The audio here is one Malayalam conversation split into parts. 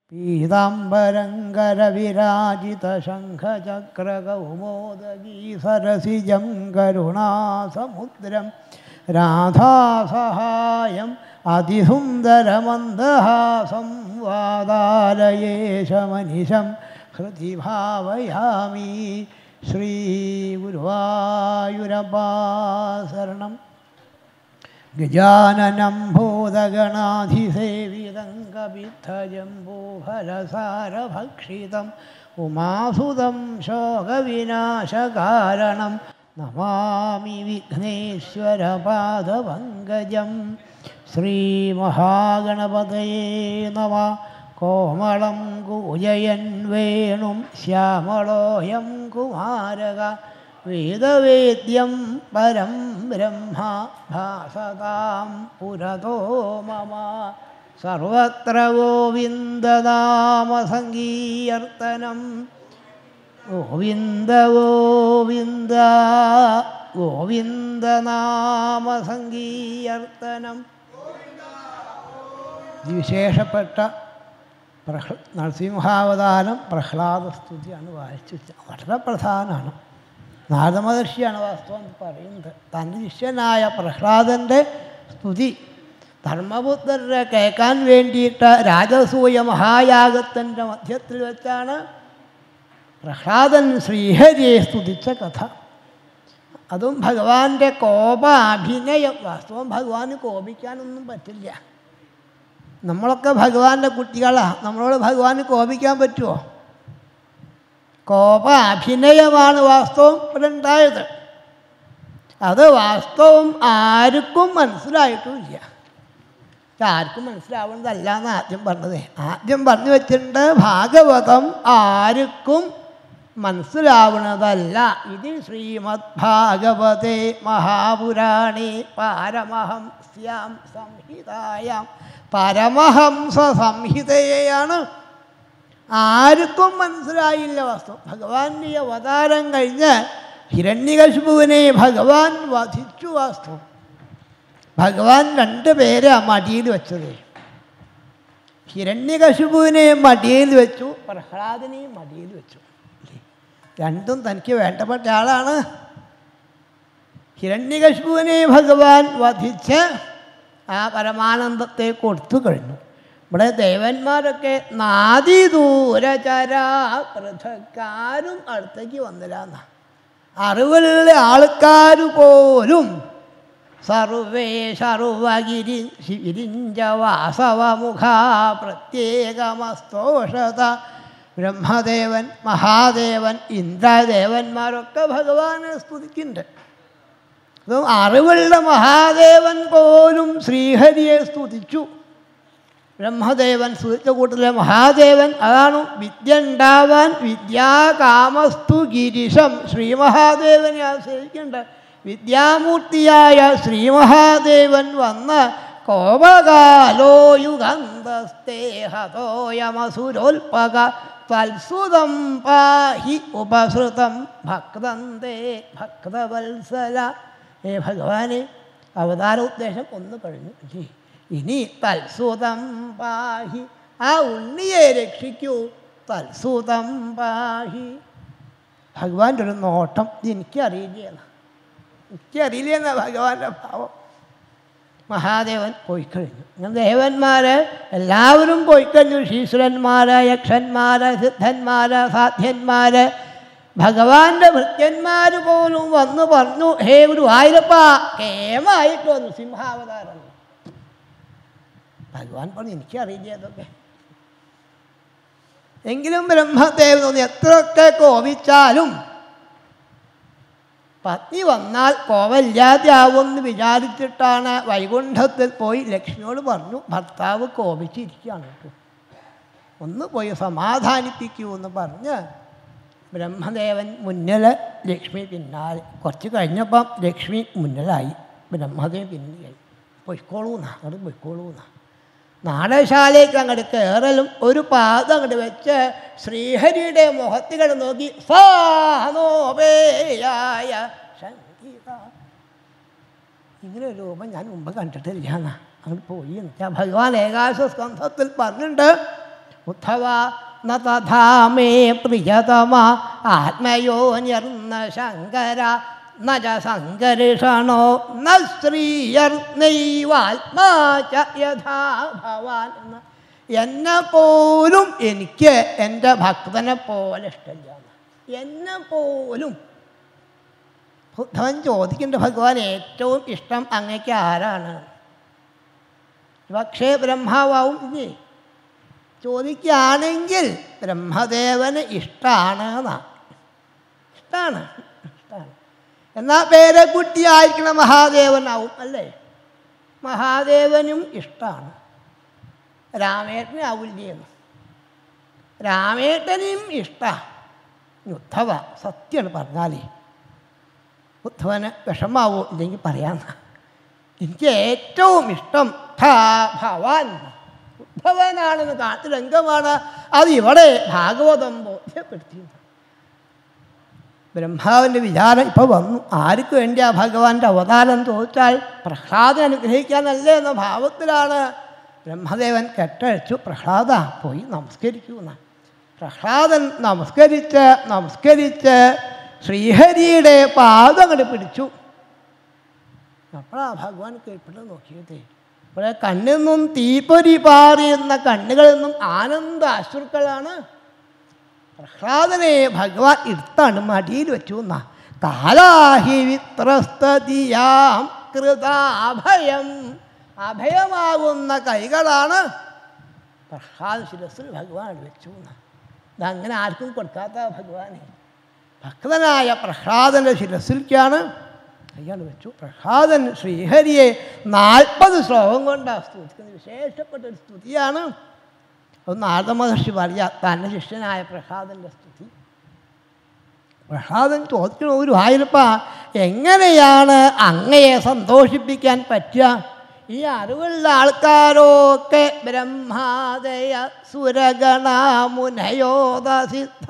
പീതാംബരങ്കരവിരാജിതശംഖചക്രകൗമോദഗീ സരസിജം കരുണാസമുദ്രം രാധാസഹായം അതിസുന്ദരമന്ദഹാസം വാതാലയേശമനിശം ഹൃദി ഭാവയാമി ശ്രീഗുരുവായൂരപ്പാസരണം ഗജാനനം ഭൂതഗണാധിസേവിതം കപിത്തജംബൂഫലസാരഭക്ഷിതം ഉമാസുതം ശോകവിനാശകാരണം നമാമി വിഘ്നേശ്വരപാദപങ്കജം ശ്രീമഹാഗണപതയേ നമ കോമളം കൂജയൻ വേണും ശ്യാമളോയം കുമാരക വേദവേദ്യം പരം ബ്രഹ്മ ഭാസതാം പുരതോ മമ സർവത്ര ഗോവിന്ദനാമസങ്കീർത്തനം ഗോവിന്ദ ഗോവിന്ദ ഗോവിന്ദനാമസങ്കീർത്തനം വിശേഷപ്പെട്ട പ്രഹ്ല നരസിംഹാവതാരം പ്രഹ്ലാദസ്തുതിയാണ് വായിച്ചു വെച്ചത്. വളരെ പ്രധാനമാണ് നാരദമഹർഷിയാണ് വാസ്തവം പറയുന്നത് തൻ്റെ ശിഷ്യനായ പ്രഹ്ലാദൻ്റെ സ്തുതി ധർമ്മപുത്രരെ കേൾക്കാൻ വേണ്ടിയിട്ട് രാജസൂയ മഹായാഗത്തിൻ്റെ മധ്യത്തിൽ വെച്ചാണ് പ്രഹ്ലാദൻ ശ്രീഹരിയെ സ്തുതിച്ച കഥ അതും ഭഗവാന്റെ കോപാഭിനയം വാസ്തവം ഭഗവാന് കോപിക്കാനൊന്നും പറ്റില്ല നമ്മളൊക്കെ ഭഗവാന്റെ കുട്ടികളാണ് നമ്മളോട് ഭഗവാന് കോപിക്കാൻ പറ്റുമോ കോപ അഭിനയമാണ് വാസ്തവം ഇവിടെ ഉണ്ടായത് അത് വാസ്തവം ആർക്കും മനസ്സിലായിട്ടുമില്ല ഇത് ആർക്കും മനസ്സിലാവുന്നതല്ല എന്ന് ആദ്യം പറഞ്ഞത് ആദ്യം പറഞ്ഞു വെച്ചിട്ടുണ്ട് ഭാഗവതം ആർക്കും മനസ്സിലാവുന്നതല്ല ഇത് ശ്രീമദ് ഭാഗവതേ മഹാപുരാണേ പാരമഹംസ്യാം സംഹിതായാം പരമഹംസ സംഹിതയെയാണ് ആർക്കും മനസ്സിലായില്ല വാസ്തവം ഭഗവാന്റെ ഈ അവതാരം കഴിഞ്ഞ് ഹിരണ്യകശിപുവിനെ ഭഗവാൻ വധിച്ചു വാസ്തവം ഭഗവാൻ രണ്ട് പേരെ ആ മടിയിൽ വെച്ചത് ഹിരണ്യകശിപുവിനെ മടിയിൽ വെച്ചു പ്രഹ്ലാദിനെയും മടിയിൽ വെച്ചു രണ്ടും തനിക്ക് വേണ്ടപ്പെട്ട ആളാണ് ഹിരണ്യകശിപുവിനെ ഭഗവാൻ വധിച്ച് ആ പരമാനന്ദത്തെ കൊടുത്തു കഴിഞ്ഞു ഇവിടെ ദേവന്മാരൊക്കെ നാദിദൂരചരാ പൃഥക്കാരും അടുത്തേക്ക് വന്നില്ല അറിവുള്ള ആൾക്കാർ പോലും സർവേ സർവഗിരി ശിരിഞ്ച വാസവമുഖ പ്രത്യേകമസ്തോഷത ബ്രഹ്മദേവൻ മഹാദേവൻ ഇന്ദ്രദേവന്മാരൊക്കെ ഭഗവാനെ സ്തുതിക്കുന്നുണ്ട് അതും അറിവുള്ള മഹാദേവൻ പോലും ശ്രീഹരിയെ സ്തുതിച്ചു ബ്രഹ്മദേവൻ സ്തുതിച്ച കൂട്ടത്തിലെ മഹാദേവൻ അതാണ് വിദ്യ ഉണ്ടാവാൻ വിദ്യാകാമസ്തു ഗിരിശം ശ്രീ മഹാദേവനെ ആശ്രയിക്കേണ്ട വിദ്യാമൂർത്തിയായ ശ്രീ മഹാദേവൻ വന്ന് കോപകാലോ യുഗന്തസ്തേ ഹതോയമസുരോൽപക തൽസുതം പാഹി ഉപസൃതം ഭക്തന്തേ ഭക്തവത്സല ഏ ഭഗവാനെ അവതാര ഉദ്ദേശം ഒന്ന് കഴിഞ്ഞു ജി ഇനി തൽസുതം പാഹി ആ ഉണ്ണിയെ രക്ഷിക്കൂ തൽസുതം പാഹി ഭഗവാന്റെ ഒരു നോട്ടം ഇത് എനിക്കറിയില്ല എനിക്കറിയില്ല എന്നാ ഭഗവാന്റെ ഭാവം മഹാദേവൻ പോയിക്കഴിഞ്ഞു അങ്ങനെ ദേവന്മാർ എല്ലാവരും പോയിക്കഴിഞ്ഞു ശീശ്വരന്മാർ യക്ഷന്മാർ സിദ്ധന്മാർ സാധ്യന്മാർ ഭഗവാന്റെ ഭൃത്യന്മാർ പോലും വന്നു പറഞ്ഞു ഹേ ഒരു ആയിരപ്പ കേമായിട്ട് വന്നു സിംഹാവതാരം ഭഗവാൻ പറഞ്ഞു എനിക്കറിയില്ല അതൊക്കെ എങ്കിലും ബ്രഹ്മദേവൻ തോന്നി എത്രയൊക്കെ കോപിച്ചാലും പത്നി വന്നാൽ കോപമില്ലാതെയാവുമെന്ന് വിചാരിച്ചിട്ടാണ് വൈകുണ്ഠത്തിൽ പോയി ലക്ഷ്മിയോട് പറഞ്ഞു ഭർത്താവ് കോപിച്ചിരിക്കുകയാണ് കേട്ടോ ഒന്ന് പോയി സമാധാനിപ്പിക്കൂ എന്ന് പറഞ്ഞ് ബ്രഹ്മദേവൻ മുന്നിൽ ലക്ഷ്മി പിന്നാലെ കുറച്ച് കഴിഞ്ഞപ്പം ലക്ഷ്മി മുന്നിലായി ബ്രഹ്മദേവൻ പിന്നിലായി പൊയ്ക്കോളൂന്നാ അങ്ങോട്ട് പൊയ്ക്കോളൂന്നാ നാടശാലയ്ക്ക് അങ്ങോട്ട് കയറലും ഒരു പാദം അങ്ങോട്ട് വെച്ച് ശ്രീഹരിയുടെ മുഖത്തുകൾ നോക്കി സാനോപേയായ സംഗീത ഇങ്ങനെ ഒരു രൂപം ഞാൻ മുമ്പ് കണ്ടിട്ടില്ല എന്നാ അങ്ങോട്ട് പോയി എന്ന് വെച്ചാൽ ഭഗവാൻ ഏകാശ സ്കന്ധത്തിൽ പറഞ്ഞിട്ടുണ്ട് ഉദ്ധവ ന തഥാ മേ പ്രിയതമ ആത്മയോന്യർന്ന ശങ്കര ന ച സങ്കർഷണോ ന സ്ത്രീയർന്നൈവാത്മാ ച യഥാ ഭവാൻ എന്ന് എന്നെ പോലും എനിക്ക് എൻ്റെ ഭക്തനെ പോലെ ഇഷ്ടമില്ല എന്നെ പോലും ബുദ്ധവൻ ചോദിക്കേണ്ട ഭഗവാൻ ഏറ്റവും ഇഷ്ടം അങ്ങക്ക് ആരാണ് പക്ഷേ ബ്രഹ്മാവാവും ഇല്ലേ ചോദിക്കുകയാണെങ്കിൽ ബ്രഹ്മദേവന് ഇഷ്ടമാണ് എന്നാ ഇഷ്ടമാണ് ഇഷ്ടമാണ് എന്നാൽ പേരക്കുട്ടിയായിരിക്കണം മഹാദേവനാവും അല്ലേ മഹാദേവനും ഇഷ്ടമാണ് രാമേട്ടനെ ആവില്ലേന്ന് രാമേട്ടനെയും ഇഷ്ടമാണ് ഉദ്ധവ സത്യമാണ് പറഞ്ഞാലേ ഉദ്ധവന് വിഷമാവോ ഇല്ലെങ്കിൽ പറയാമെന്ന എനിക്ക് ഏറ്റവും ഇഷ്ടം ഥാ ഭവാൻ ഉദ്ധവനാണെന്ന് കാണിച്ച രംഗമാണ് അത് ഇവിടെ ഭാഗവതം ബോധ്യപ്പെടുത്തി ബ്രഹ്മാവിൻ്റെ വിചാരം ഇപ്പോൾ വന്നു ആർക്ക് വേണ്ടിയാ ഭഗവാന്റെ അവതാരം ചോദിച്ചാൽ പ്രഹ്ലാദൻ അനുഗ്രഹിക്കാനല്ലേ എന്ന ഭാവത്തിലാണ് ബ്രഹ്മദേവൻ കെട്ടഴിച്ചു പ്രഹ്ലാദ പോയി നമസ്കരിക്കൂ എന്നാ പ്രഹ്ലാദൻ നമസ്കരിച്ച് നമസ്കരിച്ച് ശ്രീഹരിയുടെ പാദം അങ്ങോട്ട് പിടിച്ചു അപ്പോഴാ ഭഗവാൻ കീഴ്പ്പെട്ട് നോക്കിയത് ഇവിടെ കണ്ണിൽ നിന്നും തീപ്പൊരി പാറിയുന്ന കണ്ണുകളിൽ നിന്നും ആനന്ദ അശ്രുക്കളാണ് പ്രഹ്ലാദനെ ഭഗവാൻ എടുത്താണ് മടിയിൽ വെച്ചു എന്നാ കാലാഹി വിത്രസ്തതിയാം കൃതാഭയം അഭയമാകുന്ന കൈകളാണ് പ്രഹ്ലാദ ശിരസിൽ ഭഗവാൻ വെച്ചു എന്നാ ഇതങ്ങനെ ആർക്കും കൊടുക്കാത്ത ഭഗവാനെ ഭക്തനായ പ്രഹ്ലാദൻ്റെ ശിരസിലേക്കാണ് കൈകൾ വെച്ചു പ്രഹ്ലാദൻ ശ്രീഹരിയെ നാൽപ്പത് ശ്ലോകം കൊണ്ടാണ് സ്തുതിക്കുന്നത് വിശേഷപ്പെട്ട ഒരു സ്തുതിയാണ് അത് നാരദ മഹർഷി പറയുക തൻ്റെ ശിഷ്യനായ പ്രഹ്ലാദൻ്റെ സ്തുതി പ്രഹ്ലാദൻ ചോദിക്കണ ഒരു ആയിരപ്പ എങ്ങനെയാണ് അങ്ങയെ സന്തോഷിപ്പിക്കാൻ പറ്റുക ഈ അറിവുള്ള ആൾക്കാരൊക്കെ ബ്രഹ്മാദയ സുരഗണാമുനയോദസിദ്ധ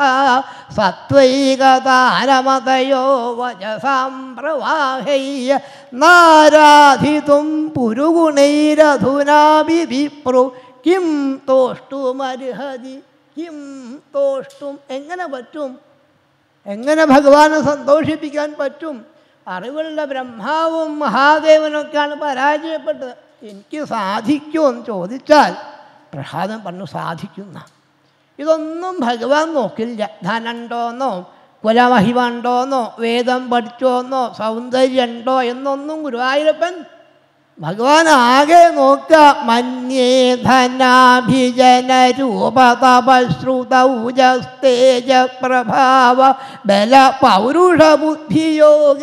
സത്വൈകതാരമതയോ വചസാം പ്രവാഹയ്യ നാരാധിതും പുരുഗുണൈരധുനാഭി വിപ്രു കിം തോഷ്ടുമർഹതി കിം തോഷ്ടും എങ്ങനെ പറ്റും എങ്ങനെ ഭഗവാനെ സന്തോഷിപ്പിക്കാൻ പറ്റും അറിവുള്ള ബ്രഹ്മാവും മഹാദേവനൊക്കെയാണ് പരാജയപ്പെട്ടത് എനിക്ക് സാധിക്കുമോ എന്ന് ചോദിച്ചാൽ പ്രസാദം പറഞ്ഞു സാധിക്കുന്ന ഇതൊന്നും ഭഗവാൻ നോക്കില്ല ധനുണ്ടോന്നോ കുലമഹിമ വേദം പഠിച്ചോന്നോ സൗന്ദര്യം ഉണ്ടോ എന്നൊന്നും ഗുരുവായൂരപ്പൻ ഭഗവാൻ ആകെ നോക്കുക മന്യേ ധനാഭിജന രൂപതപശ്രുതൗജസ്തേജ പ്രഭാവ ബല പൗരുഷ ബുദ്ധിയോഗ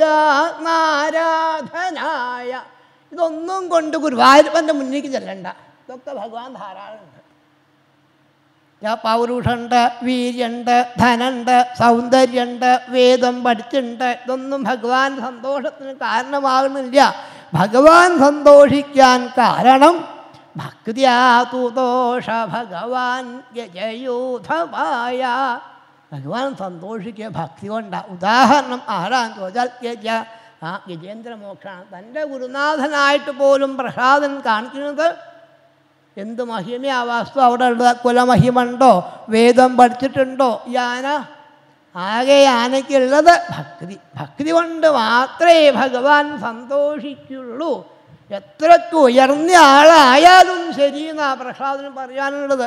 നാരാധനായ ഇതൊന്നും കൊണ്ട് ഗുരുവായൂരപ്പൻ്റെ മുന്നിലേക്ക് ചെല്ലണ്ട ഇതൊക്കെ ഭഗവാൻ ധാരാളമുണ്ട് പൗരുഷുണ്ട് വീര്യമുണ്ട് ധനുണ്ട് സൗന്ദര്യമുണ്ട് വേദം പഠിച്ചിട്ടുണ്ട് ഇതൊന്നും ഭഗവാൻ സന്തോഷത്തിന് കാരണമാകുന്നില്ല ഭഗവാൻ സന്തോഷിക്കാൻ കാരണം ഭക്തിയാതു ദോഷ ഭഗവാൻ ഗജയൂഥമായ ഭഗവാൻ സന്തോഷിക്കുക ഭക്തി കൊണ്ടാണ് ഉദാഹരണം ആരാന്ന് ചോദിച്ചാൽ ഗജ ആ ഗജേന്ദ്രമോക്ഷാണ് തൻ്റെ ഗുരുനാഥനായിട്ട് പോലും പ്രസാദൻ കാണിക്കുന്നത് എന്ത് മഹിമയാ വാസ്തു അവിടെ ഉള്ള കുലമഹിമുണ്ടോ വേദം പഠിച്ചിട്ടുണ്ടോ യാന ആകെ ആനയ്ക്കുള്ളത് ഭക്തി ഭക്തി കൊണ്ട് മാത്രമേ ഭഗവാൻ സന്തോഷിക്കുള്ളൂ എത്രയ്ക്ക് ഉയർന്ന ആളായാലും ശരി എന്നാ പ്രസാദനം പറയാനുള്ളത്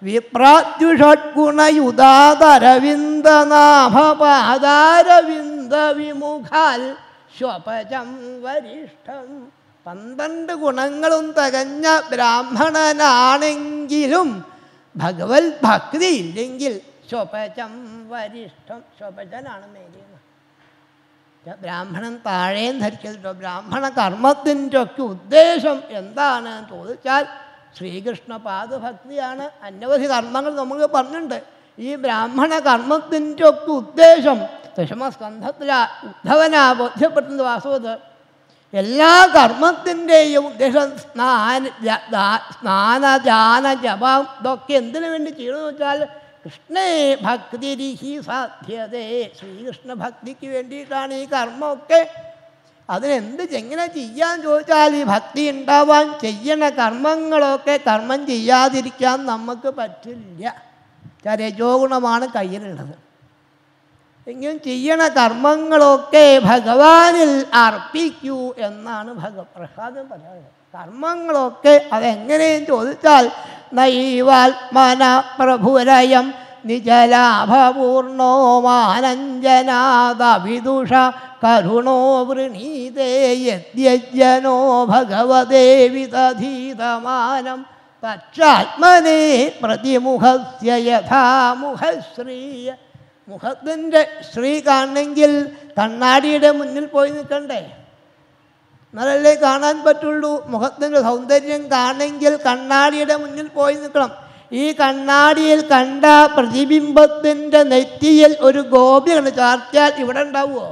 വിപ്രാത്യുഷഡ്ഗുണയുദാതരവിന്ദനാഭപാദാരവിന്ദ വിമുഖാൽ സ്വപചം വരിഷ്ഠം പന്ത്രണ്ട് ഗുണങ്ങളും തികഞ്ഞ ബ്രാഹ്മണനാണെങ്കിലും ഭഗവത് ഭക്തി ഇല്ലെങ്കിൽ സ്വപചം വരിഷ്ഠം സ്വപചനാണ് മേലിയെന്ന് ബ്രാഹ്മണൻ താഴേന്ന് ധരിക്കല്ലോ ബ്രാഹ്മണ കർമ്മത്തിൻ്റെ ഒക്കെ ഉദ്ദേശം എന്താണ് എന്ന് ചോദിച്ചാൽ ശ്രീകൃഷ്ണ പാദഭക്തിയാണ് അനവധി കർമ്മങ്ങൾ നമുക്ക് പറഞ്ഞിട്ടുണ്ട് ഈ ബ്രാഹ്മണ കർമ്മത്തിൻ്റെ ഒക്കെ ഉദ്ദേശം ദശമസ്കന്ധത്തിലാ ഉദ്ധവനാ ബോധ്യപ്പെടുന്നത് വാസ്തവത് എല്ലാ കർമ്മത്തിൻ്റെയും ഉദ്ദേശം സ്നാന സ്നാനജാന ജപം ഇതൊക്കെ എന്തിനു വേണ്ടി ചെയ്യണമെന്ന് വെച്ചാൽ കൃഷ്ണേ ഭക്തിരിഹി സാധ്യതേ ശ്രീകൃഷ്ണ ഭക്തിക്ക് വേണ്ടിയിട്ടാണ് ഈ കർമ്മമൊക്കെ അതിനെന്ത് എങ്ങനെ ചെയ്യാൻ ചോദിച്ചാൽ ഈ ഭക്തി ഉണ്ടാവാൻ ചെയ്യണ കർമ്മങ്ങളൊക്കെ കർമ്മം ചെയ്യാതിരിക്കാൻ നമുക്ക് പറ്റില്ല രജോ ഗുണമാണ് കയ്യിലുള്ളത് എങ്കിലും ചെയ്യണ കർമ്മങ്ങളൊക്കെ ഭഗവാനിൽ അർപ്പിക്കൂ എന്നാണ് ഭഗപ്രസാദം പറയുന്നത് കർമ്മങ്ങളൊക്കെ അതെങ്ങനെയും ചോദിച്ചാൽ നൈവാത്മന പ്രഭുരയം നിജലാഭപൂർണോ മാനഞ്ജനാദവിദുഷ കരുണോ വൃണീതേ യദ്യജ്ജനോ ഭഗവതേ വിദധീതമാനം തച്ചാത്മനെ പ്രതിമുഖസ്യ യഥാമുഖശ്രീയ മുഖത്തിൻ്റെ ശ്രീ കാണണമെങ്കിൽ കണ്ണാടിയുടെ മുന്നിൽ പോയി നിൽക്കണ്ടേ എന്നാലല്ലേ കാണാൻ പറ്റുള്ളൂ മുഖത്തിൻ്റെ സൗന്ദര്യം കാണണമെങ്കിൽ കണ്ണാടിയുടെ മുന്നിൽ പോയി നിൽക്കണം ഈ കണ്ണാടിയിൽ കണ്ട പ്രതിബിംബത്തിൻ്റെ നെറ്റിയിൽ ഒരു ഗോപി കണ്ട് ചാർത്തിയാൽ ഇവിടെ ഉണ്ടാവുമോ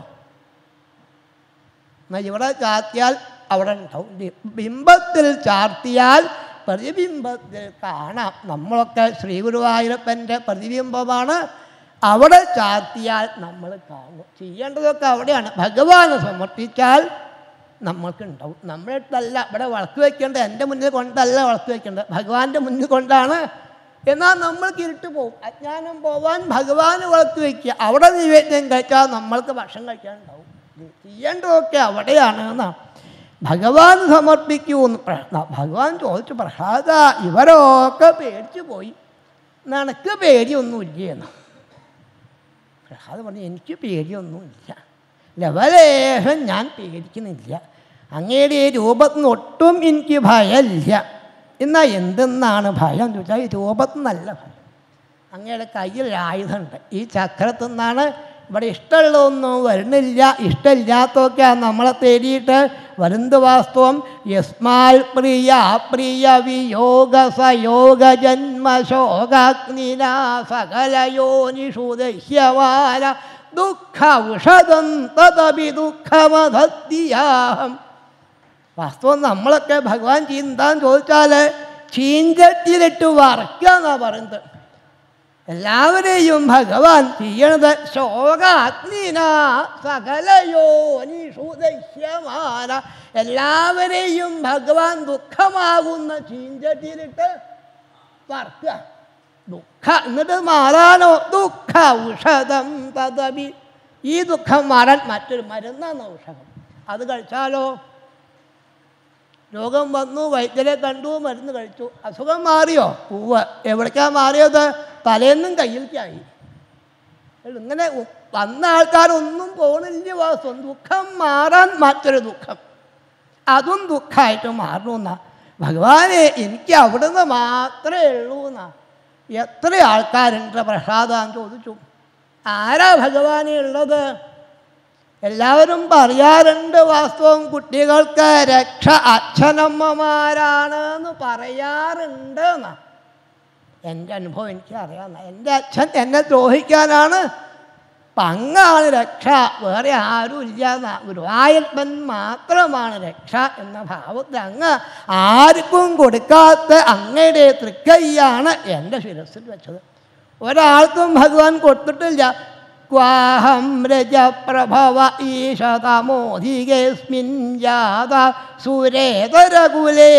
എന്നാൽ ഇവിടെ ചാർത്തിയാൽ അവിടെ ഉണ്ടാവും ബി- ബിംബത്തിൽ ചാർത്തിയാൽ പ്രതിബിംബത്തിൽ കാണാം നമ്മളൊക്കെ ശ്രീ ഗുരുവായൂരപ്പൻ്റെ പ്രതിബിംബമാണ് അവിടെ ചാർത്തിയാൽ നമ്മൾ കാണും ചെയ്യേണ്ടതൊക്കെ അവിടെയാണ് ഭഗവാനെ സമർപ്പിച്ചാൽ നമ്മൾക്കുണ്ടാവും നമ്മുടെ അടുത്തല്ല ഇവിടെ വളർത്തി വയ്ക്കേണ്ടത് എൻ്റെ മുന്നിൽ കൊണ്ടല്ല വളർത്തി വയ്ക്കേണ്ടത് ഭഗവാന്റെ മുന്നിൽ കൊണ്ടാണ് എന്നാൽ നമ്മൾക്ക് ഇരുട്ട് പോകും അജ്ഞാനം പോവാൻ ഭഗവാന് വളർത്തി വയ്ക്കുക അവിടെ നിവേദ്യം കഴിച്ചാൽ നമ്മൾക്ക് ഭക്ഷണം കഴിക്കാനുണ്ടാവും ഇത് ചെയ്യേണ്ടതൊക്കെ അവിടെയാണ് എന്നാണ് ഭഗവാൻ സമർപ്പിക്കൂന്ന് പ്ര- ഭഗവാൻ ചോദിച്ചു പ്രസാദ ഇവരൊക്കെ പേടിച്ചു പോയി നിനക്ക് പേടിയൊന്നുമില്ലേന്ന് പ്രസാദ് പറഞ്ഞു എനിക്ക് പേടിയൊന്നുമില്ല ലവലേശം ഞാൻ പേടിക്കുന്നില്ല അങ്ങയുടെ ഈ രൂപത്തിൽ നിന്ന് ഒട്ടും എനിക്ക് ഭയമില്ല എന്നാൽ എന്തെന്നാണ് ഭയം എന്ന് ചോദിച്ചാൽ ഈ രൂപത്തിൽ നിന്നല്ല ഭയം അങ്ങയുടെ കയ്യിൽ ഒരു ആയുധമുണ്ട് ഈ ചക്രത്തിൽ നിന്നാണ് ഇവിടെ ഇഷ്ടമുള്ളതൊന്നും വരുന്നില്ല ഇഷ്ടമില്ലാത്തൊക്കെ നമ്മളെ തേടിയിട്ട് വരുന്നത് വാസ്തവം യസ്മാൽ പ്രിയ പ്രിയ വിയോഗ സയോഗ ജന്മ ശോകാഗ്നിന സകലയോനിഷു ദഹ്യവാന ദുഃഖ ഉഷതം തദപി ദുഃഖമധദ്യാഹം വാസ്തവം നമ്മളൊക്കെ ഭഗവാൻ ചിന്താൻ ചോദിച്ചാൽ ചീഞ്ചട്ടിയിലിട്ട് വറക്കുക എന്നാണ് പറയുന്നത് എല്ലാവരെയും ഭഗവാൻ ചെയ്യണത് ശോകാഗ്നിന സകലയോനിഷു ദഹ്യമാന എല്ലാവരെയും ഭഗവാൻ ദുഃഖമാകുന്ന ചീഞ്ചട്ടിയിലിട്ട് വറക്കുക ദുഃഖ എന്നിട്ട് മാറാനോ ദുഃഖ ഔഷധം തദപി ഈ ദുഃഖം മാറാൻ മറ്റൊരു മരുന്നാണ് ഔഷധം അത് കഴിച്ചാലോ രോഗം വന്നു വൈദ്യരെ കണ്ടു മരുന്ന് കഴിച്ചു അസുഖം മാറിയോ പൂവ് എവിടേക്കാ മാറിയത് തലേന്നും കയ്യിലേക്കായി ഇങ്ങനെ ഉ- വന്ന ആൾക്കാരൊന്നും പോണില്ല വാസ്തവം ദുഃഖം മാറാൻ മറ്റൊരു ദുഃഖം അതും ദുഃഖമായിട്ട് മാറണമെന്നാ ഭഗവാനെ എനിക്ക് അവിടുന്ന് മാത്രമേ ഉള്ളൂ എന്നാ എത്ര ആൾക്കാരുണ്ട് പ്രസാദം ചോദിച്ചു ആരാ ഭഗവാനെ ഉള്ളത് എല്ലാവരും പറയാറുണ്ട് വാസ്തവം കുട്ടികൾക്ക് രക്ഷ അച്ഛനമ്മമാരാണ് എന്ന് പറയാറുണ്ട് എന്നാ എൻ്റെ അനുഭവം എനിക്ക് അറിയാവുന്ന എൻ്റെ അച്ഛൻ എന്നെ ദ്രോഹിക്കാനാണ് പങ്ങാണ് രക്ഷ വേറെ ആരും ഇല്ല എന്ന ഗുരുവായൂരപ്പൻ മാത്രമാണ് രക്ഷ എന്ന ഭാവത്തിൽ അങ്ങ് ആർക്കും കൊടുക്കാത്ത അങ്ങയുടെ തൃക്കൈയാണ് എൻ്റെ ശിരസിൽ വെച്ചത് ഒരാൾക്കും ഭഗവാൻ കൊടുത്തിട്ടില്ല ക്വാഹം രജപ്രഭവ ഈശതമോധികേസ്മിൻ ജാത സുരേതരകുലേ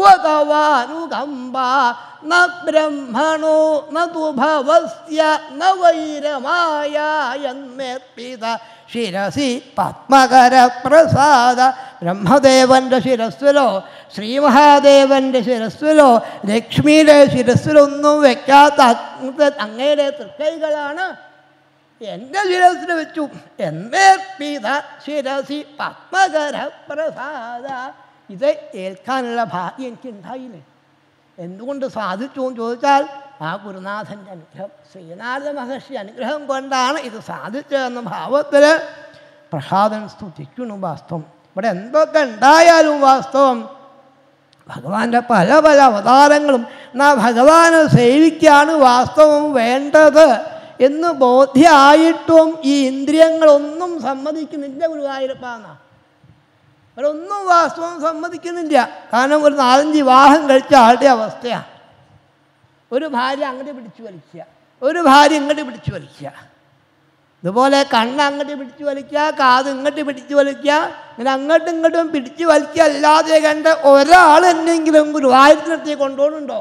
ക്വതവാനുകമ്പ ന ബ്രഹ്മണോ ന തു ഭവസ്യ ന വൈരമായ എന്മേർപ്പിത ശിരസി പത്മകര പ്രസാദ ബ്രഹ്മദേവൻ്റെ ശിരസ്സിലോ ശ്രീമഹാദേവൻ്റെ ശിരസ്സിലോ ലക്ഷ്മിയുടെ ശിരസ്സിലൊന്നും വെക്കാത്ത അങ്ങ് അങ്ങയുടെ തൃക്കൈകളാണ് എൻ്റെ ശിരസിൽ വെച്ചു എന്നേർപ്പിത ശിരസി പത്മകര പ്രസാദ ഇത് ഏൽക്കാനുള്ള ഭാഗ്യം എനിക്ക് ഉണ്ടായില്ലേ എന്തുകൊണ്ട് സാധിച്ചു എന്ന് ചോദിച്ചാൽ ആ ഗുരുനാഥൻ്റെ അനുഗ്രഹം ശ്രീനാഥ മഹർഷി അനുഗ്രഹം കൊണ്ടാണ് ഇത് സാധിച്ചതെന്ന ഭാവത്തിൽ പ്രസാദൻ സ്തുതിക്കുന്നു വാസ്തവം ഇവിടെ എന്തൊക്കെ ഉണ്ടായാലും വാസ്തവം ഭഗവാന്റെ പല പല അവതാരങ്ങളും എന്നാ ഭഗവാനെ സേവിക്കാണ് വാസ്തവം വേണ്ടത് എന്ന് ബോധ്യമായിട്ടും ഈ ഇന്ദ്രിയങ്ങളൊന്നും സമ്മതിക്കുന്നില്ല ഗുരുവായൂരപ്പ എന്നാ അവരൊന്നും വാസ്തവം സമ്മതിക്കുന്നില്ല കാരണം ഒരു നാലഞ്ച് വിവാഹം കഴിച്ച ആളുടെ അവസ്ഥയാണ് ഒരു ഭാര്യ അങ്ങോട്ട് പിടിച്ചു വലിക്കുക ഒരു ഭാര്യ ഇങ്ങോട്ട് പിടിച്ചു വലിക്കുക ഇതുപോലെ കണ്ണ് അങ്ങോട്ട് പിടിച്ചു വലിക്കുക കാത് ഇങ്ങോട്ട് പിടിച്ചു വലിക്കുക ഇങ്ങനെ അങ്ങോട്ടും ഇങ്ങോട്ടും പിടിച്ചു വലിക്കുക അല്ലാതെ കണ്ട് ഒരാൾ എന്നെങ്കിലും ഗുരുവായൂരത്തിനെത്തി കൊണ്ടുപോകുന്നുണ്ടോ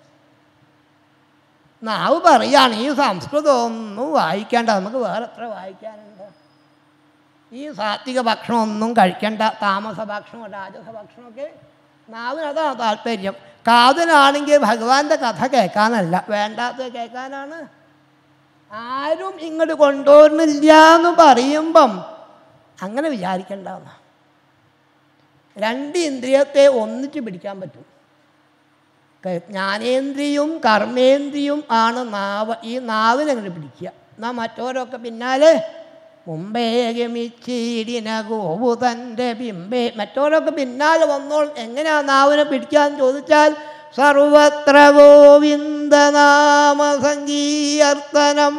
നാവ് പറയാണ് ഈ സംസ്കൃതം ഒന്നും വായിക്കേണ്ട നമുക്ക് വേറെ എത്ര വായിക്കാനുണ്ട് ഈ സാത്വിക ഭക്ഷണം ഒന്നും കഴിക്കേണ്ട താമസ ഭക്ഷണം രാജസ ഭക്ഷണമൊക്കെ നാവിന് അതാണ് താല്പര്യം കാതിനാണെങ്കിൽ ഭഗവാന്റെ കഥ കേൾക്കാനല്ല വേണ്ടാത്തത് കേൾക്കാനാണ് ആരും ഇങ്ങോട്ട് കൊണ്ടുവരുന്നില്ല എന്ന് പറയുമ്പം അങ്ങനെ വിചാരിക്കേണ്ടതാണ് രണ്ട് ഇന്ദ്രിയത്തെ ഒന്നിച്ച് പിടിക്കാൻ പറ്റും ക- ജ്ഞാനേന്ദ്രിയും കർമ്മേന്ദ്രിയും ആണ് നാവ് ഈ നാവിനങ്ങനെ പിടിക്കുക എന്നാൽ മറ്റോരൊക്കെ പിന്നാലെ മുമ്പേ ഗമിച്ചിടിന ഗോപുതൻ്റെ ബിംബേ മറ്റോരൊക്കെ പിന്നാലെ വന്നോൾ എങ്ങനെയാ നാവിനെ പിടിക്കാൻ ചോദിച്ചാൽ സർവത്ര ഗോവിന്ദനാമ സങ്കീർത്തനം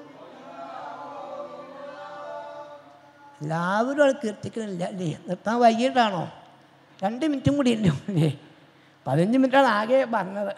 എല്ലാവരും അത് കീർത്തിക്കുന്നില്ല അല്ലേ നിർത്താൻ വൈകിട്ടാണോ രണ്ട് മിനിറ്റും കൂടി ഉണ്ട് അല്ലേ പതിനഞ്ച് മിനിറ്റാണ് ആകെ പറഞ്ഞത്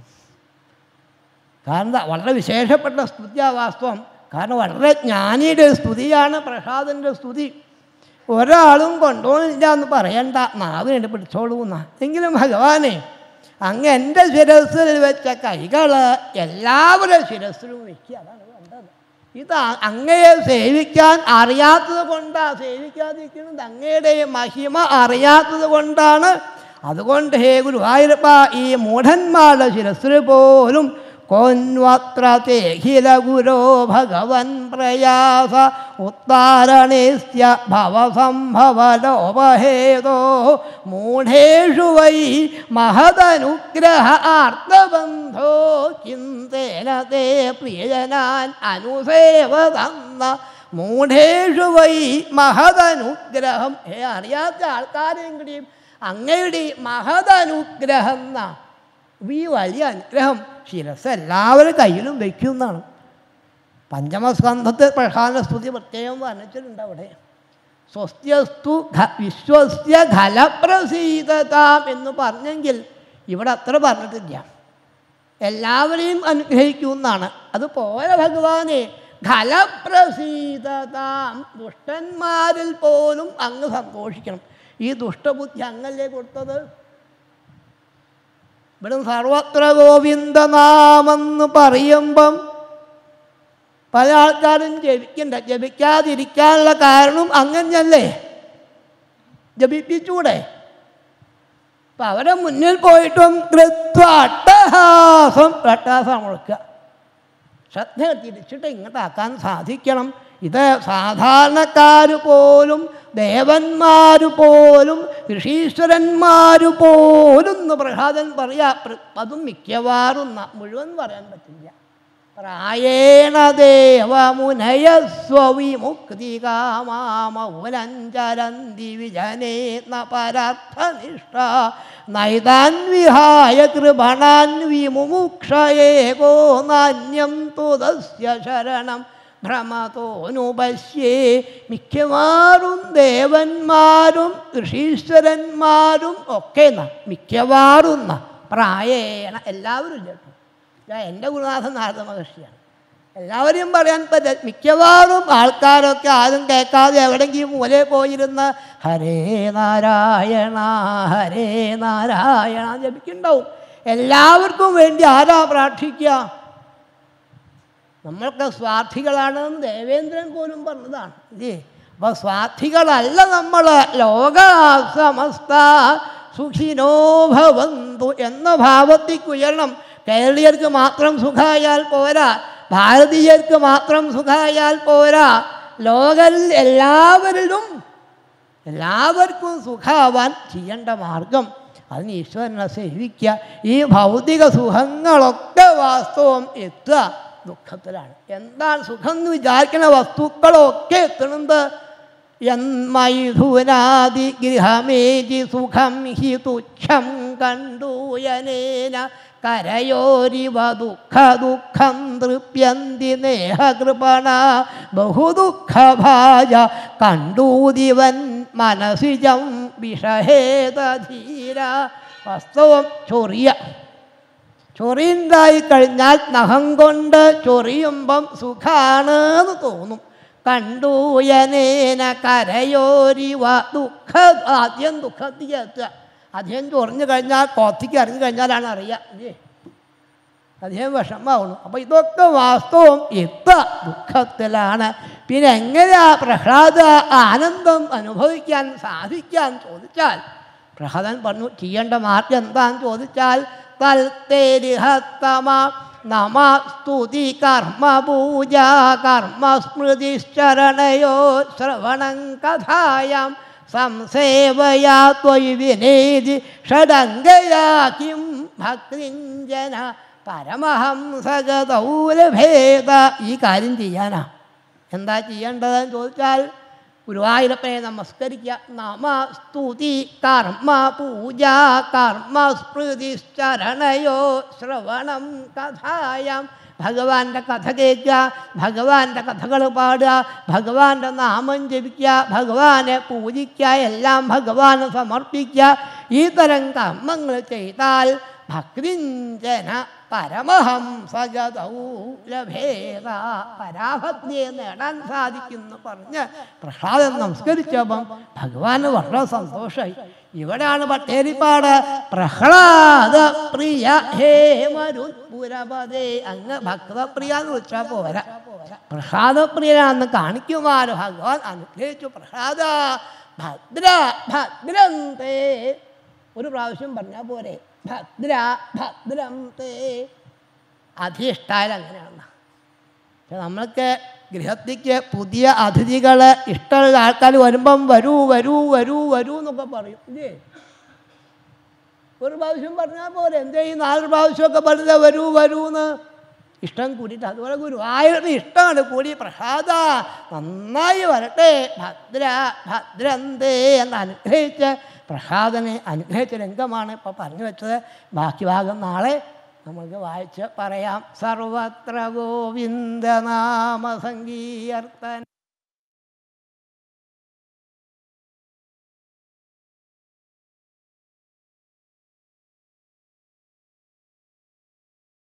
കാരണം എന്താ വളരെ വിശേഷപ്പെട്ട സ്തുതിയാ വാസ്തവം കാരണം വളരെ ജ്ഞാനിയുടെ സ്തുതിയാണ് പ്രസാദൻ്റെ സ്തുതി ഒരാളും കൊണ്ടുപോകുന്നില്ല എന്ന് പറയണ്ട നാവിനെ പിടിച്ചോളൂ എന്നാ എങ്കിലും ഭഗവാനെ അങ്ങ് എൻ്റെ ശിരസിൽ വെച്ച കൈകൾ എല്ലാവരുടെ ശിരസിലും വയ്ക്കുക അതാണ് വേണ്ടത് ഇത് അ- അങ്ങയെ സേവിക്കാൻ അറിയാത്തത് കൊണ്ടാണ് സേവിക്കാതിരിക്കുന്നത് അങ്ങയുടെ മഹിമ അറിയാത്തത് കൊണ്ടാണ് അതുകൊണ്ട് ഹേ ഗുരുവായൂരപ്പ ഈ മൂഢന്മാരുടെ ശിരസിൽ പോലും കൊന്വത്ര തേഖില ഗുരോ ഭഗവൻ പ്രയാസ ഉത്താരണേസ്യ ഭവസംഭവലോപഹേതോ മൂഢേഷു വൈ മഹദനുഗ്രഹ ആർത്തബന്ധോ ചിന്തേന തേ പ്രിയജനാൻ അനുസേവതന്ന മൂഢേഷു വൈ മഹദനുഗ്രഹം ഹേ അറിയാത്ത ആൾക്കാരെങ്കിലും അങ്ങയുടെ മഹദനുഗ്രഹം എന്നാ ഈ വലിയ അനുഗ്രഹം ശിരസ് എല്ലാവരും കയ്യിലും വയ്ക്കുന്നതാണ് പഞ്ചമസ്കന്ധത്തിൽ പ്രധാന സ്തുതി പ്രത്യേകം വർണ്ണിച്ചിട്ടുണ്ട് അവിടെ സ്വസ്ത്യസ്തു ഘ വിശ്വസ്യ ഖലപ്രസീതതാം എന്ന് പറഞ്ഞെങ്കിൽ ഇവിടെ അത്ര പറഞ്ഞിട്ടില്ല എല്ലാവരെയും അനുഗ്രഹിക്കുമെന്നാണ് അത് പോരെ ഭഗവാനെ ഖലപ്രസീതതാം ദുഷ്ടന്മാരിൽ പോലും അങ്ങ് സന്തോഷിക്കണം ഈ ദുഷ്ടബുദ്ധി അങ്ങല്ലേ കൊടുത്തത് ഇവിടെ സർവത്ര ഗോവിന്ദനാമെന്ന് പറയുമ്പം പല ആൾക്കാരും ജപിക്കണ്ട ജപിക്കാതിരിക്കാനുള്ള കാരണം അങ്ങനെയല്ലേ ജപിപ്പിച്ചൂടെ അപ്പം അവരെ മുന്നിൽ പോയിട്ടും കൃത്വ അട്ടഹാസം അട്ടഹാസം മുഴക്കുക ശ്രദ്ധ തിരിച്ചിട്ട് ഇങ്ങോട്ടാക്കാൻ സാധിക്കണം ഇത് സാധാരണക്കാർ പോലും ദേവന്മാർ പോലും ഋഷീശ്വരന്മാർ പോലും എന്ന് പ്രഹ്ലാദൻ പറയാ പ്ര- അതും മിക്കവാറും ന- മുഴുവൻ പറയാൻ പറ്റില്ല പ്രായേണ ദേവമുനയസ്വവിമുക്തികാമാമൗലഞ്ചരന്തി വിജനേ ന പരാർത്ഥനിഷ്ഠ നൈതാൻ വിഹായ കൃപണാൻ വിമുമുക്ഷയേകോ നാന്യം തുതസ്യ ശരണം ഭ്രമതോനുപശ്യേ മിക്കവാറും ദേവന്മാരും ഋഷീശ്വരന്മാരും ഒക്കെ ന മിക്കവാറും ന പ്രായേണ എല്ലാവരും ഇല്ല കേട്ടോ ഞാൻ എൻ്റെ ഗുരുനാഥൻ നാരദ മഹർഷിയാണ് എല്ലാവരെയും പറയാൻ പറ്റില്ല മിക്കവാറും ആൾക്കാരൊക്കെ ആരും കേൾക്കാതെ എവിടെയെങ്കിലും മൂലയിൽ പോയിരുന്ന് ഹരേ നാരായണ ഹരേ നാരായണ ജപിക്കുന്നുണ്ടാവും എല്ലാവർക്കും വേണ്ടി ആരാ പ്രാർത്ഥിക്കുക നമ്മൾക്ക് സ്വാർത്ഥികളാണെന്ന് ദേവേന്ദ്രൻ പോലും പറഞ്ഞതാണ് ഇല്ലേ അപ്പോൾ സ്വാർത്ഥികളല്ല നമ്മൾ ലോക സമസ്ത സുഖിനോ ഭവന്തു എന്ന ഭാവത്തിക്ക് ഉയരണം കേരളീയർക്ക് മാത്രം സുഖമായാൽ പോരാ ഭാരതീയർക്ക് മാത്രം സുഖമായാൽ പോരാ ലോകരിൽ എല്ലാവരിലും എല്ലാവർക്കും സുഖമാവാൻ ചെയ്യേണ്ട മാർഗം അതിന് ഈശ്വരനെ സേവിക്കുക ഈ ഭൗതിക സുഖങ്ങളൊക്കെ വാസ്തവം എത്തുക ദുഃഖത്തിലാണ് എന്താണ് സുഖം എന്ന് വിചാരിക്കുന്ന വസ്തുക്കളൊക്കെ എത്തുന്നത് എന്മൈഥുനാദി ഗൃഹമേജി സുഖം ഹി തുച്ഛം കണ്ടൂയനേന കരയോരിവ ദുഃഖ ദുഃഖം തൃപ്യന്തി നേഹകൃപണ ബഹുദുഃഖഭാജ കണ്ടൂതിവൻ മനസിജം വിഷഹേതധീര വാസ്തവം ചൊറിയ ചൊറിയുണ്ടായി കഴിഞ്ഞാൽ നഖം കൊണ്ട് ചൊറിയുമ്പം സുഖാണ് എന്ന് തോന്നും കണ്ടൂയനേന കരയോരിവ ദുഃഖ ആദ്യം ദുഃഖത്തിൽ എത്തുക അധികം ചൊറിഞ്ഞു കഴിഞ്ഞാൽ കോത്തിക്ക് അറിഞ്ഞു കഴിഞ്ഞാലാണ് അറിയുക ഇല്ലേ അധികം വിഷമാവണം അപ്പം ഇതൊക്കെ വാസ്തവം ഇത്ത ദുഃഖത്തിലാണ് പിന്നെ എങ്ങനെയാ പ്രഹ്ലാദ ആനന്ദം അനുഭവിക്കാൻ സാധിക്കാൻ ചോദിച്ചാൽ പ്രഹ്ലാദൻ പറഞ്ഞു ചെയ്യേണ്ട മാർഗം എന്താന്ന് ചോദിച്ചാൽ തൽത്തേരിഹത്തമ നമ സ്തുതി കർമ്മ പൂജ കർമ്മ സ്മൃതിശ്ചരണയോ ശ്രവണം കഥായാം സംസേവയാ ത്വയി വിനേതി ഷഡംഗയാ കിം ഭക്തിഞ്ജന പരമഹംസഗതൗരഭേദ ഈ കാര്യം ചെയ്യാനാ എന്താ ചെയ്യേണ്ടതെന്ന് ചോദിച്ചാൽ ഗുരുവായൂരപ്പനെ നമസ്കരിക്കുക നമ സ്തുതി കർമ്മ പൂജ കർമ്മ സ്മൃതിശ്ചരണയോ ശ്രവണം കഥായം ഭഗവാന്റെ കഥ കേൾക്കുക ഭഗവാന്റെ കഥകൾ പാടുക ഭഗവാന്റെ നാമം ജപിക്കുക ഭഗവാനെ പൂജിക്കുക എല്ലാം ഭഗവാന് സമർപ്പിക്കുക ഈ തരം കർമ്മങ്ങൾ ചെയ്താൽ ഭക്തിഞ്ചന പരമഹംസഗതൗലഭേദ പരാഭക്തിയെ നേടാൻ സാധിക്കുന്നു പറഞ്ഞ് പ്രസാദം നമസ്കരിച്ചപ്പം ഭഗവാന് വളരെ സന്തോഷമായി ഇവിടെയാണ് പട്ടേരിപ്പാട് പ്രഹ്ലാദ പ്രിയ ഹേ മരുപുരപദേ അങ്ങ് ഭക്തപ്രിയ എന്ന് വിളിച്ചാൽ പോരാ പ്രസാദപ്രിയനാണെന്ന് കാണിക്കുമാറ് ഭഗവാൻ അനുഗ്രഹിച്ചു പ്രസാദ ഭദ്ര ഭദ്രന്തേ ഒരു പ്രാവശ്യം പറഞ്ഞാൽ പോരെ ഭദ്ര ഭദ്രം തേ അധിഷ്ഠായാൽ അങ്ങനെയാണ് പക്ഷെ നമ്മൾക്ക് ഗൃഹത്തിക്ക് പുതിയ അതിഥികൾ ഇഷ്ടമുള്ള ആൾക്കാർ വരുമ്പം വരൂ വരൂ വരൂ വരൂ എന്നൊക്കെ പറയും ഇല്ലേ ഒരു പ്രാവശ്യം പറഞ്ഞാൽ പോരെ എന്തേ ഈ നാല് പ്രാവശ്യമൊക്കെ പറഞ്ഞത് വരൂ വരൂ എന്ന് ഇഷ്ടം കൂടിയിട്ട് അതുപോലെ ഗുരുവായൂരിന് ഇഷ്ടമാണ് കൂടി പ്രസാദ നന്നായി വരട്ടെ ഭദ്ര ഭദ്രന്തേ എന്ന് അനുഗ്രഹിച്ച് പ്രസാദനെ അനുഗ്രഹിച്ച രംഗമാണ് ഇപ്പോൾ പറഞ്ഞു വെച്ചത് ബാക്കി ഭാഗം നാളെ നമുക്ക് വായിച്ച് പറയാം സർവത്ര ഗോവിന്ദനാമ സങ്കീർത്തന